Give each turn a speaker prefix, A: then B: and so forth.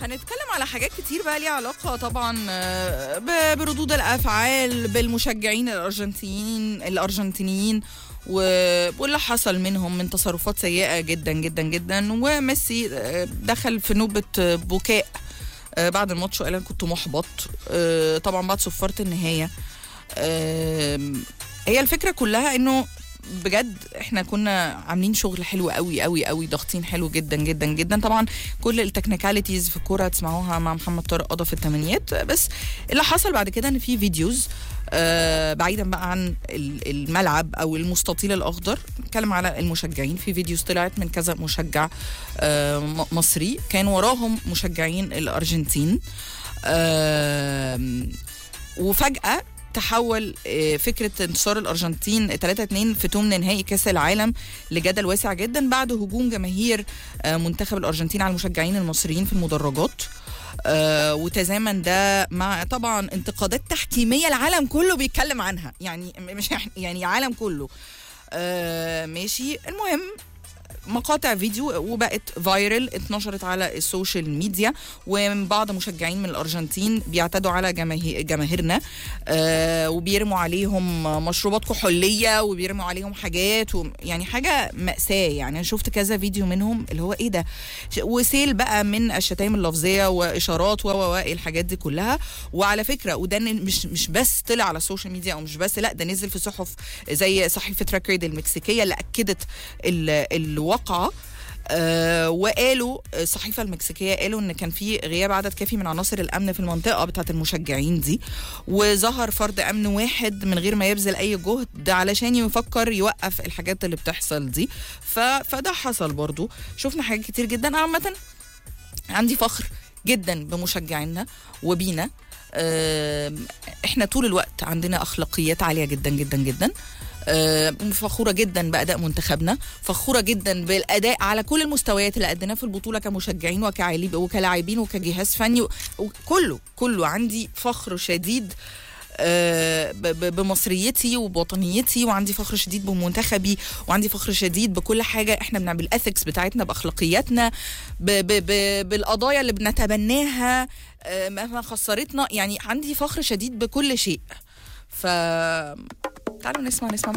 A: هنتكلم على حاجات كتير بقى ليها علاقة طبعا آه، ب- بردود الأفعال بالمشجعين الأرجنتينيين الأرجنتينيين و- واللي حصل منهم من تصرفات سيئة جدا جدا جدا وميسي آه، دخل في نوبة آه، بكاء آه، بعد الماتش وقال انا كنت محبط آه، طبعا بعد صفارة النهاية آم، هي الفكرة كلها انه بجد احنا كنا عاملين شغل حلو قوي قوي قوي ضاغطين حلو جدا جدا جدا طبعا كل التكنيكاليتيز في الكوره هتسمعوها مع محمد طارق قضى في الثمانينات بس اللي حصل بعد كده ان في فيديوز آه بعيدا بقى عن ال- الملعب او المستطيل الاخضر نتكلم على المشجعين في فيديوز طلعت من كذا مشجع آه م- مصري كان وراهم مشجعين الارجنتين آه وفجاه تحول آه، فكره انتصار الارجنتين 3-2 في ثمن نهائي كاس العالم لجدل واسع جدا بعد هجوم جماهير آه، منتخب الارجنتين على المشجعين المصريين في المدرجات آه وتزامن ده مع طبعا انتقادات تحكيميه العالم كله بيتكلم عنها يعني مش إحنا- يعني العالم كله آه ماشي المهم مقاطع فيديو وبقت فايرل اتنشرت على السوشيال ميديا ومن بعض مشجعين من الارجنتين بيعتدوا على جماهير جماهيرنا آه وبيرموا عليهم مشروبات كحوليه وبيرموا عليهم حاجات و يعني حاجه ماساه يعني انا شفت كذا فيديو منهم اللي هو ايه ده ش- وسيل بقى من الشتايم اللفظيه واشارات و و و الحاجات دي كلها وعلى فكره وده ن- مش مش بس طلع على السوشيال ميديا او مش بس لا ده نزل في صحف زي صحيفه ريكورد المكسيكيه اللي اكدت ال- الواقعه آه وقالوا الصحيفه المكسيكيه قالوا ان كان في غياب عدد كافي من عناصر الامن في المنطقه بتاعه المشجعين دي وظهر فرد امن واحد من غير ما يبذل اي جهد علشان يفكر يوقف الحاجات اللي بتحصل دي ف... فده حصل برضو شفنا حاجات كتير جدا عامه عندي فخر جدا بمشجعينا وبينا آم، احنا طول الوقت عندنا اخلاقيات عاليه جدا جدا جدا آم، فخوره جدا باداء منتخبنا فخوره جدا بالاداء على كل المستويات اللي قدمناه في البطوله كمشجعين وكعالي- وكلاعبين وكجهاز فني و- وكله كله عندي فخر شديد آه، ب- ب- بمصريتي وبوطنيتي وعندي فخر شديد بمنتخبي وعندي فخر شديد بكل حاجه احنا بنعمل بالاثكس بتاعتنا باخلاقياتنا ب ب ب بالقضايا اللي بنتبناها آه، مهما خسرتنا يعني عندي فخر شديد بكل شيء ف تعالوا نسمع نسمع